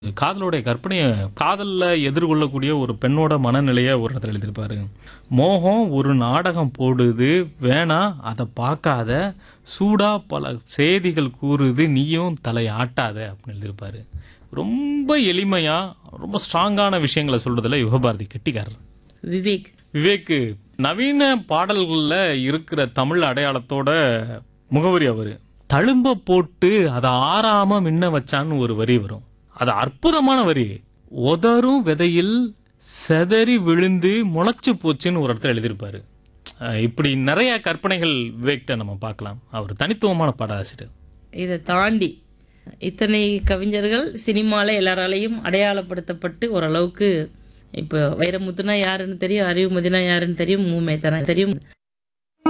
காதலோடைய கற்பனையை காதல்ல எதிர்கொள்ளக்கூடிய ஒரு பெண்ணோட மனநிலையை ஒரு இடத்துல எழுதியிருப்பாரு மோகம் ஒரு நாடகம் போடுது வேணா அதை பார்க்காத சூடா பல செய்திகள் கூறுது நீயும் தலை ஆட்டாத அப்படின்னு எழுதியிருப்பாரு ரொம்ப எளிமையா ரொம்ப ஸ்ட்ராங்கான விஷயங்களை சொல்றதுல யுகபாரதி கெட்டிக்காரர் விவேக் விவேக்கு நவீன பாடல்கள்ல இருக்கிற தமிழ் அடையாளத்தோட முகவரி அவரு தழும்ப போட்டு அதை ஆறாம மின்ன வச்சான்னு ஒரு வரி வரும் அது அற்புதமான வரி உதரும் விதையில் செதறி விழுந்து முளைச்சு போச்சுன்னு ஒரு இடத்துல எழுதியிருப்பாரு அஹ் இப்படி நிறைய கற்பனைகள் விவேக்ட நம்ம பார்க்கலாம் அவர் தனித்துவமான பாடாசிரியர் இதை தாண்டி இத்தனை கவிஞர்கள் சினிமால எல்லாராலையும் அடையாளப்படுத்தப்பட்டு ஓரளவுக்கு இப்போ வைரமுத்துனா யாருன்னு தெரியும் அறிவுமதினா யாருன்னு தெரியும் மூமேத்தனா தெரியும்